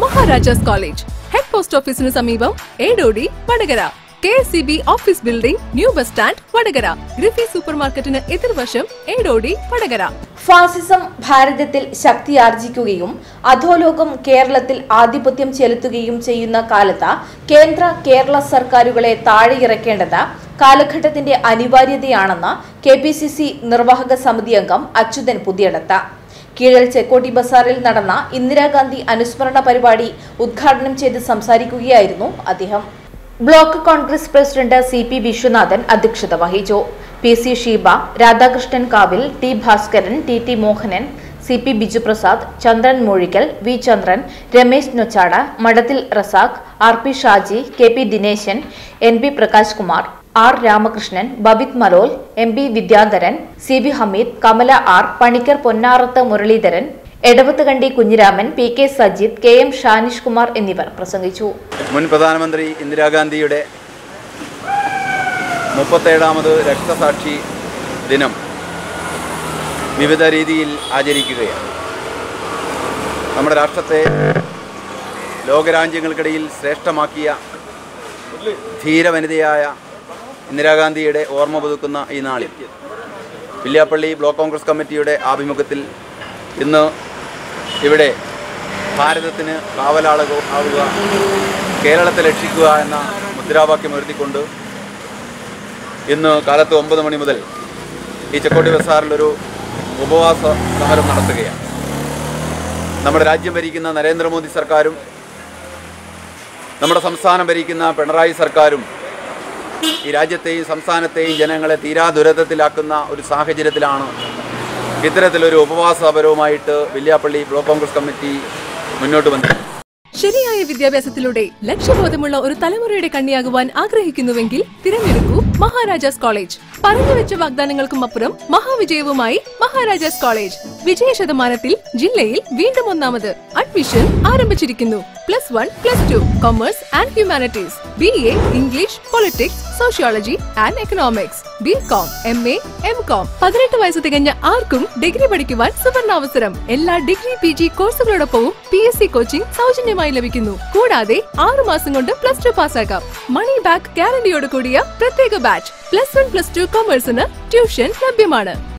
Maharajas college head post ഓഫീസിന് സമീപം Edodi Vadakara K S C B office building new bus stand Vadakara ഗ്രിഫി super മാർക്കറ്റിന് എതിർവശം ഏടോടി വടകര ഫാസിസം ഭാരതത്തിൽ ശക്തിയാർജിക്കുകയും അധോലോകം കേരളത്തിൽ ആധിപത്യം ചെലുത്തുകയും ചെയ്യുന്ന കാലത്ത് കേന്ദ്ര കേരള സർക്കാരുകളെ താഴെയിറക്കേണ്ടത് കാലഘട്ടത്തിന്റെ അനിവാര്യതയാണെന്ന് കെ പി സി സി നിർവാഹക സമിതി അംഗം അച്യുതൻ പുതിയടത്ത് കീഴൽ ചെക്കോട്ടി ബസാറിൽ നടന്ന ഇന്ദിരാഗാന്ധി അനുസ്മരണ പരിപാടി ഉദ്ഘാടനം ചെയ്ത് സംസാരിക്കുകയായിരുന്നു അദ്ദേഹം block Congress president C P Viswanathan അധ്യക്ഷത വഹിച്ചു P C Sheeba Radhakrishnan Kavil T Bhaskaran T T Mohanan C P Biju Prasad Chandran Moozhikkal V Chandran Ramesh Nochad Madathil Razak R P Shaji K P Dineshan N P Prakash Kumar R Ramakrishnan Babith Malol M P Vidyadharan C V Hameed Kamala R Panicker Ponnarath Muraleedharan Edavathukandi Kunhiraman P K Sajith K M Shanish Kumar എന്നിവർ പ്രസംഗിച്ചു മുൻ പ്രധാനമന്ത്രി ഇന്ദിരാഗാന്ധിയുടെ മുപ്പത്തേഴാമത് രക്തസാക്ഷി ദിനം വിവിധ രീതിയിൽ ആചരിക്കുകയാണ് നമ്മുടെ രാഷ്ട്രത്തെ ലോകരാജ്യങ്ങൾക്കിടയിൽ ശ്രേഷ്ഠമാക്കിയ ധീരവനിതയായ ഇന്ദിരാഗാന്ധിയുടെ ഓർമ്മ പുതുക്കുന്ന ഈ നാളിൽ വില്യാപ്പള്ളി ബ്ലോക്ക് കോൺഗ്രസ് കമ്മിറ്റിയുടെ ആഭിമുഖ്യത്തിൽ ഇന്ന് ഇവിടെ ഭാരതത്തിന് കാവലാളുക ആവുക കേരളത്തെ രക്ഷിക്കുക എന്ന മുദ്രാവാക്യം ഉയർത്തിക്കൊണ്ട് ഇന്ന് കാലത്ത് ഒമ്പത് മണി മുതൽ ഈ ചെക്കോട്ടി ബസാറിലൊരു ഉപവാസ സമരം നടത്തുകയാണ് നമ്മുടെ രാജ്യം ഭരിക്കുന്ന നരേന്ദ്രമോദി സർക്കാരും നമ്മുടെ സംസ്ഥാനം ഭരിക്കുന്ന പിണറായി സർക്കാരും ഈ രാജ്യത്തെയും സംസ്ഥാനത്തെയും ജനങ്ങളെ തീരാ ദുരിതത്തിലാക്കുന്ന ഒരു സാഹചര്യത്തിലാണ് ഇത്തരത്തിലൊരു ഉപവാസ സമരവുമായിട്ട് വില്യാപ്പള്ളി ബ്ലോക്ക് കോൺഗ്രസ് കമ്മിറ്റി മുന്നോട്ട് വന്നത് ശരിയായ വിദ്യാഭ്യാസത്തിലൂടെ ലക്ഷ്യബോധമുള്ള ഒരു തലമുറയുടെ കണ്ണിയാകുവാൻ ആഗ്രഹിക്കുന്നുവെങ്കിൽ തിരഞ്ഞെടുക്കൂ മഹാരാജാസ് കോളേജ് പറഞ്ഞുവെച്ച വാഗ്ദാനങ്ങൾക്കും അപ്പുറം മഹാവിജയവുമായി മഹാരാജാസ് കോളേജ് വിജയ ശതമാനത്തിൽ ജില്ലയിൽ വീണ്ടും ഒന്നാമത് അഡ്മിഷൻ ആരംഭിച്ചിരിക്കുന്നു plus one plus two commerce and humanities B A English politics sociology and economics B com M A M com പതിനെട്ട് വയസ്സ് തികഞ്ഞ ആർക്കും ഡിഗ്രി പഠിക്കുവാൻ സുവർണാവസരം എല്ലാ ഡിഗ്രി പി ജി കോഴ്സുകളോടൊപ്പവും പി എസ് സി കോച്ചിംഗ് സൗജന്യമായി ലഭിക്കുന്നു കൂടാതെ ആറു മാസം കൊണ്ട് പ്ലസ് ടു പാസ്സാക്കാം മണി ബാക്ക് ഗ്യാരണ്ടിയോട് കൂടിയ പ്രത്യേക batch plus one plus two കൊമേഴ്സിന് ട്യൂഷൻ ലഭ്യമാണ്